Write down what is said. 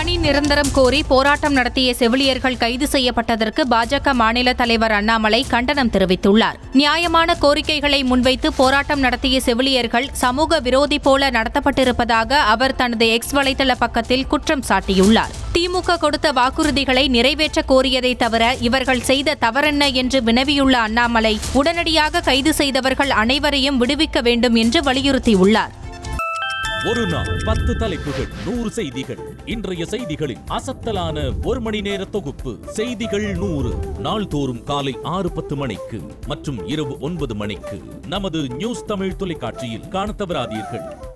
பணி நிரந்தரம் கோரி போராட்டம் நடத்திய செவிலியர்கள் கைது செய்யப்பட்டதற்கு பாஜக மாநில தலைவர் அண்ணாமலை கண்டனம் தெரிவித்துள்ளார் நியாயமான கோரிக்கைகளை முன்வைத்து போராட்டம் நடத்திய செவிலியர்கள் சமூக விரோதி போல நடத்தப்பட்டிருப்பதாக அவர் தனது எக்ஸ் வலைதள பக்கத்தில் குற்றம் சாட்டியுள்ளார் திமுக கொடுத்த வாக்குறுதிகளை நிறைவேற்ற கோரியதை தவிர இவர்கள் செய்த தவறென்ன என்று வினவியுள்ள அண்ணாமலை உடனடியாக கைது செய்தவர்கள் அனைவரையும் விடுவிக்க வேண்டும் என்று வலியுறுத்தியுள்ளார் ஒரு நாள் பத்து தலைப்புகள் நூறு செய்திகள் இன்றைய செய்திகளின் அசத்தலான ஒரு மணி நேர தொகுப்பு செய்திகள் நூறு நாள்தோறும் காலை ஆறு பத்து மணிக்கு மற்றும் இரவு ஒன்பது மணிக்கு நமது நியூஸ் தமிழ் தொலைக்காட்சியில் காணத் தவறாதீர்கள்